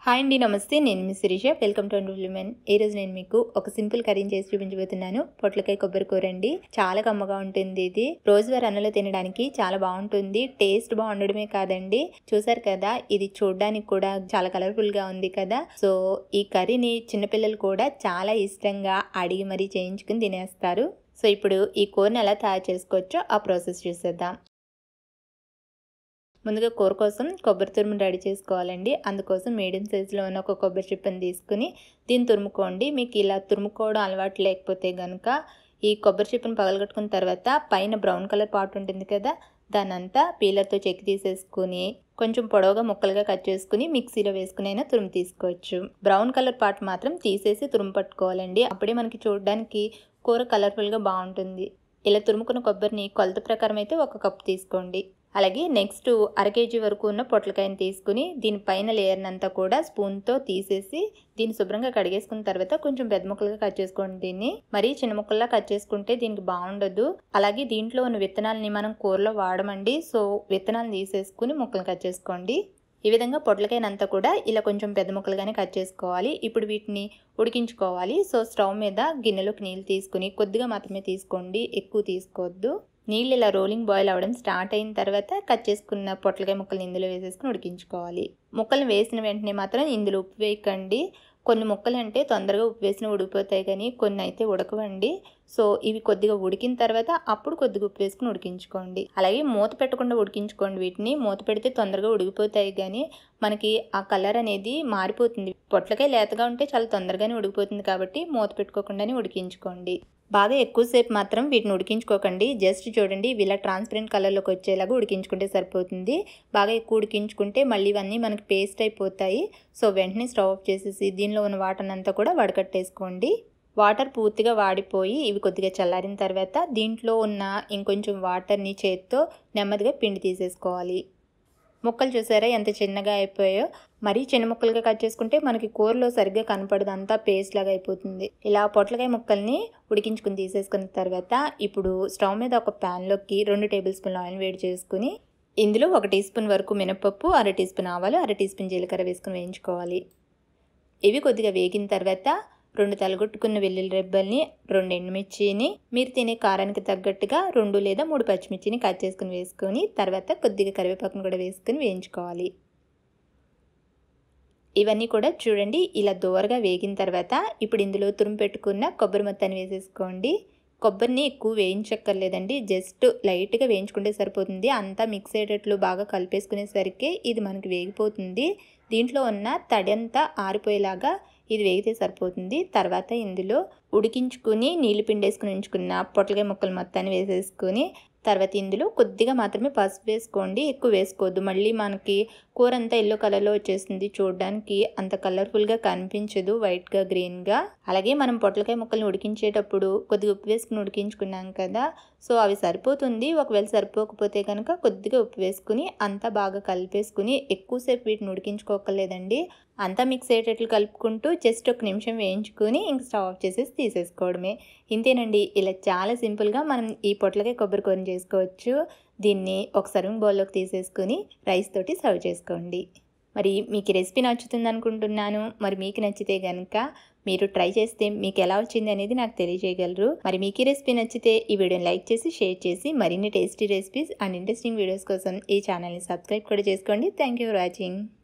hi అండి నమస్తే నేను మీ శిరీష వెల్కమ్ టు అండ్ ఈ రోజు నేను మీకు ఒక సింపుల్ కర్రీని చేసి చూపించబోతున్నాను పొట్లకాయ కొబ్బరి కూర అండి చాలా కమ్మగా ఉంటుంది ఇది రోజువారీ అన్నంలో తినడానికి చాలా బాగుంటుంది టేస్ట్ బాగుండడమే కాదండి చూసారు కదా ఇది చూడడానికి కూడా చాలా కలర్ఫుల్ గా ఉంది కదా సో ఈ కర్రీని చిన్నపిల్లలు కూడా చాలా ఇష్టంగా అడిగి మరీ చేయించుకుని తినేస్తారు సో ఇప్పుడు ఈ కూరని ఎలా తయారు చేసుకోవచ్చో ఆ ప్రాసెస్ చూసేద్దాం ముందుగా కూర కోసం కొబ్బరి తురుము రెడీ చేసుకోవాలండి అందుకోసం మీడియం సైజులో ఉన్న ఒక కొబ్బరి చిప్పని తీసుకుని దీన్ని తురుముకోండి మీకు ఇలా తురుముకోవడం అలవాటు లేకపోతే కనుక ఈ కొబ్బరి చిప్పని పగలగొట్టుకున్న తర్వాత పైన బ్రౌన్ కలర్ పార్ట్ ఉంటుంది కదా దానంతా పీలర్తో చెక్కి తీసేసుకుని కొంచెం పొడవుగా ముక్కలుగా కట్ చేసుకుని మిక్సీలో వేసుకుని అయినా తురుము తీసుకోవచ్చు బ్రౌన్ కలర్ పార్ట్ మాత్రం తీసేసి తురుము పట్టుకోవాలండి అప్పుడే మనకి చూడడానికి కూర కలర్ఫుల్గా బాగుంటుంది ఇలా తురుముకున్న కొబ్బరిని కొలత ప్రకారం అయితే ఒక కప్పు తీసుకోండి అలాగే నెక్స్ట్ అర కేజీ వరకు ఉన్న పొట్లకాయని తీసుకుని దీనిపైన లేయర్ని అంతా కూడా స్పూన్తో తీసేసి దీన్ని శుభ్రంగా కడిగేసుకున్న తర్వాత కొంచెం పెద్ద ముక్కలుగా కట్ చేసుకోండి దీన్ని మరీ చిన్న ముక్కల్లా కట్ చేసుకుంటే దీనికి బాగుండదు అలాగే దీంట్లో ఉన్న విత్తనాలని మనం కూరలో వాడమండి సో విత్తనాలు తీసేసుకుని ముక్కలు కట్ చేసుకోండి ఈ విధంగా పొట్లకాయనంతా కూడా ఇలా కొంచెం పెద్ద ముక్కలుగానే కట్ చేసుకోవాలి ఇప్పుడు వీటిని ఉడికించుకోవాలి సో స్టవ్ మీద గిన్నెలోకి నీళ్ళు తీసుకుని కొద్దిగా మాత్రమే తీసుకోండి ఎక్కువ తీసుకోవద్దు నీళ్ళు ఇలా రోలింగ్ బాయిల్ అవ్వడం స్టార్ట్ అయిన తర్వాత కట్ చేసుకున్న పొట్లకాయ ముక్కల్ని ఇందులో వేసేసుకుని ఉడికించుకోవాలి ముక్కలు వేసిన వెంటనే మాత్రం ఇందులో ఉప్పు వేయకండి కొన్ని ముక్కలు అంటే తొందరగా ఉప్పు వేసిన ఉడికిపోతాయి కానీ కొన్ని అయితే ఉడకవండి సో ఇవి కొద్దిగా ఉడికిన తర్వాత అప్పుడు కొద్దిగా ఉప్పు వేసుకుని ఉడికించుకోండి అలాగే మూత పెట్టకుండా ఉడికించుకోండి వీటిని మూత పెడితే తొందరగా ఉడికిపోతాయి కానీ మనకి ఆ కలర్ అనేది మారిపోతుంది పొట్లకాయ లేతగా ఉంటే చాలా తొందరగానే ఉడికిపోతుంది కాబట్టి మూత పెట్టుకోకుండానే ఉడికించుకోండి బాగా ఎక్కువసేపు మాత్రం వీటిని ఉడికించుకోకండి జస్ట్ చూడండి ఇలా ట్రాన్స్పరెంట్ కలర్లోకి వచ్చేలాగా ఉడికించుకుంటే సరిపోతుంది బాగా ఎక్కువ ఉడికించుకుంటే మళ్ళీ ఇవన్నీ మనకి పేస్ట్ అయిపోతాయి సో వెంటనే స్టవ్ ఆఫ్ చేసేసి దీనిలో ఉన్న వాటర్ అంతా కూడా వడకట్టేసుకోండి వాటర్ పూర్తిగా వాడిపోయి ఇవి కొద్దిగా చల్లారిన తర్వాత దీంట్లో ఉన్న ఇంకొంచెం వాటర్ని చేత్తో నెమ్మదిగా పిండి తీసేసుకోవాలి ముక్కలు చూసారా ఎంత చిన్నగా అయిపోయాయో మరీ చిన్న ముక్కలుగా కట్ చేసుకుంటే మనకి కూరలో సరిగ్గా కనపడదు అంతా పేస్ట్ లాగా అయిపోతుంది ఇలా పొట్లకాయ ముక్కల్ని ఉడికించుకుని తీసేసుకున్న తర్వాత ఇప్పుడు స్టవ్ మీద ఒక ప్యాన్లోకి రెండు టేబుల్ స్పూన్ల ఆయిల్ వేడి చేసుకుని ఇందులో ఒక టీ స్పూన్ వరకు మినపప్పు అర టీ స్పూన్ ఆవాలు అర టీ స్పూన్ జీలకర్ర వేసుకుని వేయించుకోవాలి ఇవి కొద్దిగా వేగిన తర్వాత రెండు తలగొట్టుకున్న వెల్లుల్లి రెబ్బల్ని రెండు ఎండుమిర్చిని మీరు తినే కారానికి తగ్గట్టుగా రెండు లేదా మూడు పచ్చిమిర్చిని కట్ చేసుకుని వేసుకొని తర్వాత కొద్దిగా కరివేపాకును కూడా వేసుకొని వేయించుకోవాలి ఇవన్నీ కూడా చూడండి ఇలా దోరగా వేగిన తర్వాత ఇప్పుడు ఇందులో తురుము పెట్టుకున్న కొబ్బరి మొత్తాన్ని వేసేసుకోండి కొబ్బరిని ఎక్కువ వేయించక్కర్లేదండి జస్ట్ లైట్గా వేయించుకుంటే సరిపోతుంది అంతా మిక్స్ అయ్యేటట్లు బాగా కలిపేసుకునేసరికి ఇది మనకి వేగిపోతుంది దీంట్లో ఉన్న తడి అంతా ఆరిపోయేలాగా ఇది వేగితే సరిపోతుంది తర్వాత ఇందులో ఉడికించుకుని నీళ్లు పిండేసుకుని ఉంచుకున్న పొట్లకాయ ముక్కలు మొత్తాన్ని వేసేసుకొని తర్వాత ఇందులో కొద్దిగా మాత్రమే పసుపు వేసుకోండి ఎక్కువ వేసుకోవద్దు మళ్ళీ మనకి కూర అంతా ఎల్లో కలర్లో వచ్చేస్తుంది చూడడానికి అంత కలర్ఫుల్గా కనిపించదు వైట్గా గ్రీన్గా అలాగే మనం పొట్లకాయ ముక్కల్ని ఉడికించేటప్పుడు కొద్దిగా ఉప్పు వేసుకుని ఉడికించుకున్నాం కదా సో అవి సరిపోతుంది ఒకవేళ సరిపోకపోతే కనుక కొద్దిగా ఉప్పు వేసుకుని అంతా బాగా కలిపేసుకుని ఎక్కువసేపు వీటిని ఉడికించుకోకలేదండి అంతా మిక్స్ అయ్యేటట్లు కలుపుకుంటూ జస్ట్ ఒక నిమిషం వేయించుకుని ఇంక స్టవ్ ఆఫ్ చేసేసి తీసేసుకోవడమే ఇంతేనండి ఇలా చాలా సింపుల్గా మనం ఈ పొట్లకాయ కొబ్బరి కూరని చేసుకోవచ్చు దీన్ని ఒక సర్వింగ్ బౌల్లోకి తీసేసుకుని రైస్ తోటి సర్వ్ చేసుకోండి మరి మీకు రెసిపీ నచ్చుతుంది అనుకుంటున్నాను మరి మీకు నచ్చితే కనుక మీరు ట్రై చేస్తే మీకు ఎలా వచ్చింది అనేది నాకు తెలియజేయగలరు మరి మీకు ఈ రెసిపీ నచ్చితే ఈ వీడియోని లైక్ చేసి షేర్ చేసి మరిన్ని tasty recipes and interesting videos కోసం ఈ ఛానల్ని సబ్స్క్రైబ్ కూడా చేసుకోండి థ్యాంక్ యూ ఫర్ వాచింగ్